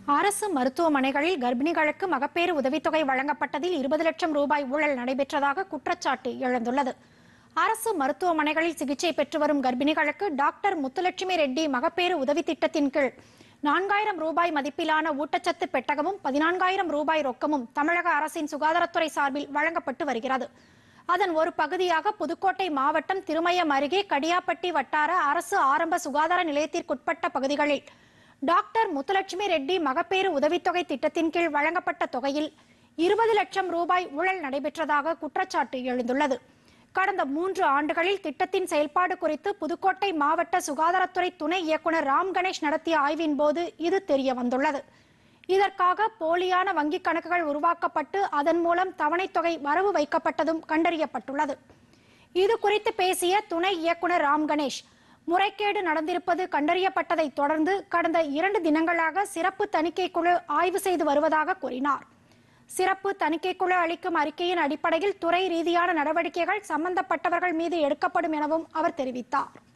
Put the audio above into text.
அரசு மருத்துவமனைகளில் கர்ப்பிணிகளுக்கு மகப்பேறு உதவித்தொகை வழங்கப்பட்டதில் இருபது லட்சம் ரூபாய் ஊழல் நடைபெற்றதாக குற்றச்சாட்டு எழுந்துள்ளது அரசு மருத்துவமனைகளில் சிகிச்சை பெற்று வரும் கர்ப்பிணிகளுக்கு டாக்டர் முத்துலட்சுமி ரெட்டி மகப்பேறு உதவி திட்டத்தின் கீழ் நான்காயிரம் ரூபாய் மதிப்பிலான ஊட்டச்சத்து பெட்டகமும் பதினான்காயிரம் ரூபாய் ரொக்கமும் தமிழக அரசின் சுகாதாரத்துறை சார்பில் வழங்கப்பட்டு வருகிறது அதன் ஒரு பகுதியாக புதுக்கோட்டை மாவட்டம் திருமயம் அருகே கடியாப்பட்டி வட்டார அரசு ஆரம்ப சுகாதார நிலையத்திற்குட்பட்ட பகுதிகளில் டாக்டர் முத்துலட்சுமி ரெட்டி மகப்பேறு உதவித்தொகை திட்டத்தின் கீழ் வழங்கப்பட்ட தொகையில் இருபது லட்சம் ரூபாய் ஊழல் நடைபெற்றதாக குற்றச்சாட்டு எழுந்துள்ளது கடந்த மூன்று ஆண்டுகளில் திட்டத்தின் செயல்பாடு குறித்து புதுக்கோட்டை மாவட்ட சுகாதாரத்துறை துணை இயக்குனர் ராம் கணேஷ் நடத்திய ஆய்வின் போது இது தெரிய வந்துள்ளது இதற்காக போலியான வங்கிக் கணக்குகள் உருவாக்கப்பட்டு அதன் மூலம் தவணைத் தொகை வரவு வைக்கப்பட்டதும் கண்டறியப்பட்டுள்ளது இது குறித்து பேசிய துணை இயக்குனர் ராம் கணேஷ் முறைகேடு நடந்திருப்பது கண்டறியப்பட்டதை தொடர்ந்து கடந்த இரண்டு தினங்களாக சிறப்பு தணிக்கை குழு ஆய்வு செய்து வருவதாக கூறினார் சிறப்பு தணிக்கை குழு அளிக்கும் அறிக்கையின் அடிப்படையில் துறை ரீதியான நடவடிக்கைகள் சம்பந்தப்பட்டவர்கள் மீது எடுக்கப்படும் எனவும் அவர் தெரிவித்தார்